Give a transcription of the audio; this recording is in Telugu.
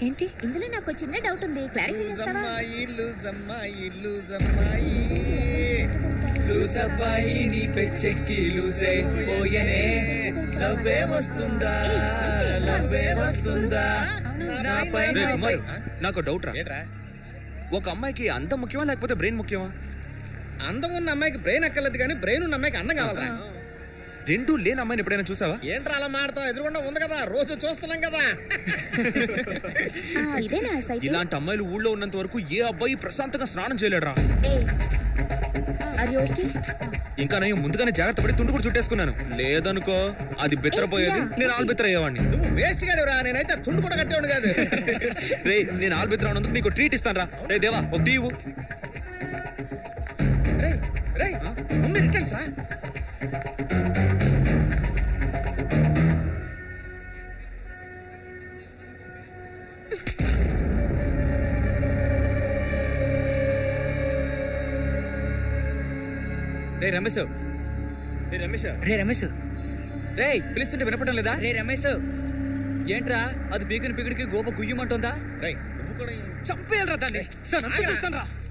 ఏంటి ఇందులో నాకు ఒక చిన్న డౌట్ ఉంది క్లారిఫై చేస్తావా లూజమ్మాయి లూజమ్మాయి లూజమ్మాయి లూసబ్బాయి నీ పెచ్చెక్కి లూసే పోయనే నవ్వే వస్తుందా నవ్వే వస్తుందా నా పైన రేయ్, అమ్మాయి, నాకు డౌట్ రా ఏంట్రా ఒక అమ్మాయికి అందం ముఖ్యమా లేకపోతే బ్రెయిన్ ముఖ్యమా అందం ఉన్న అమ్మాయికి బ్రెయిన్ అక్కర్లేదు కానీ బ్రెయిన్ ఉన్న అమ్మాయికి అందం కావాలా రెండు లేని అమ్మాయిని ఎప్పుడైనా చూసావా ఏంట్రా అలా మాడతావు ఎదురుగుండా ఉంది కదా రోజు చూస్తున్నాం కదా ఆ, ఇదేనా సైట్ ఇలాంటి అమ్మాయిలు ఊళ్ళో ఉన్నంత వరకు ఏ అబ్బాయి ప్రశాంతంగా స్నానం చేయలేడురా ఏ అది ఓకే ఇంకా నేను ముందుగానే జాగ్రత్త పడి తుండు కూడా చుట్టేసుకున్నాను లేదనుకో అది బిత్తరపోయేది నేను ఆల్ బిత్తర అయ్యేవాడిని నువ్వు వేస్ట్ గాడురా నేనైతే తుండు కూడా కట్టేవాడు కాదు రే నేను ఆల్ బిత్తర ఉన్నందుకు నీకు ట్రీట్ ఇస్తాను రా రే దేవా ఒక టీవు రేయ్ రేయ్ మమ్మీ రిటర్న్స్ రా రే రమేష్ రే రమేష్ రే రమేష్ రే పిలుస్తుంటే వినపడడం లేదా రే రమేష్ ఏంట్రా అది పీకిన పీకిడికి గోప గుయ్యమంటుందా రేయ్ నువ్వు కూడా చంపేయాలరా దాన్ని దాన్ని అంతా చూస్తాను రా